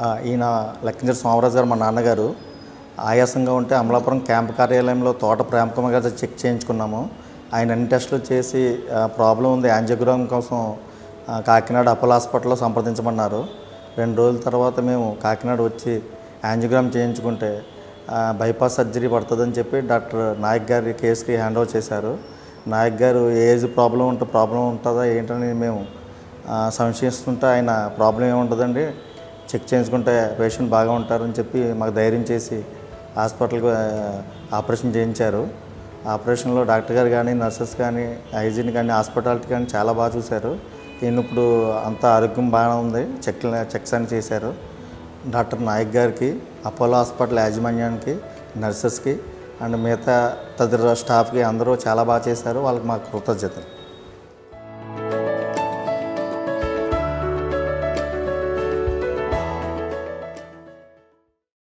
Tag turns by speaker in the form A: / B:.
A: ఈయన లెక్కించర్ సోమరాజు గారు మా నాన్నగారు ఆయాసంగా ఉంటే అమలాపురం క్యాంప్ కార్యాలయంలో తోట ప్రేమకమ్మ గారు చెక్ చేయించుకున్నాము ఆయన అన్ని టెస్టులు చేసి ప్రాబ్లం ఉంది యాంజియోగ్రామ్ కోసం ఆ, కాకినాడ అపోలో హాస్పిటల్లో సంప్రదించమన్నారు రెండు రోజుల తర్వాత మేము కాకినాడ వచ్చి యాంజియోగ్రామ్ చేయించుకుంటే ఆ, బైపాస్ సర్జరీ పడుతుందని చెప్పి డాక్టర్ నాయక్ గారి కేసుకి హ్యాండ్ ఓవర్ చేశారు నాయక్ గారు ఏ ఏజ్ ప్రాబ్లం ఉంటే ప్రాబ్లం ఉంటుందా ఏంటని మేము ఆ, సంశయిస్తుంటే ఆయన ప్రాబ్లం ఏముంటుందండి చెక్ చేయించుకుంటే పేషెంట్ బాగా ఉంటారని చెప్పి మాకు ధైర్యం చేసి హాస్పిటల్కి ఆ, ఆపరేషన్ చేయించారు ఆపరేషన్లో డాక్టర్ గారు కానీ నర్సెస్ కానీ హైజీన్ కానీ హాస్పిటాలిటీ కానీ చాలా బాగా చూశారు ఈయన ఇప్పుడు అంత ఆరోగ్యం బాగానే ఉంది చెక్ చెక్స్ అని చేశారు డాక్టర్ నాయక్ గారికి అపోలో హాస్పిటల్ యాజమాన్యానికి నర్సెస్కి అండ్ మిగతా తదితర స్టాఫ్కి అందరూ చాలా బాగా చేశారు వాళ్ళకి మా కృతజ్ఞతలు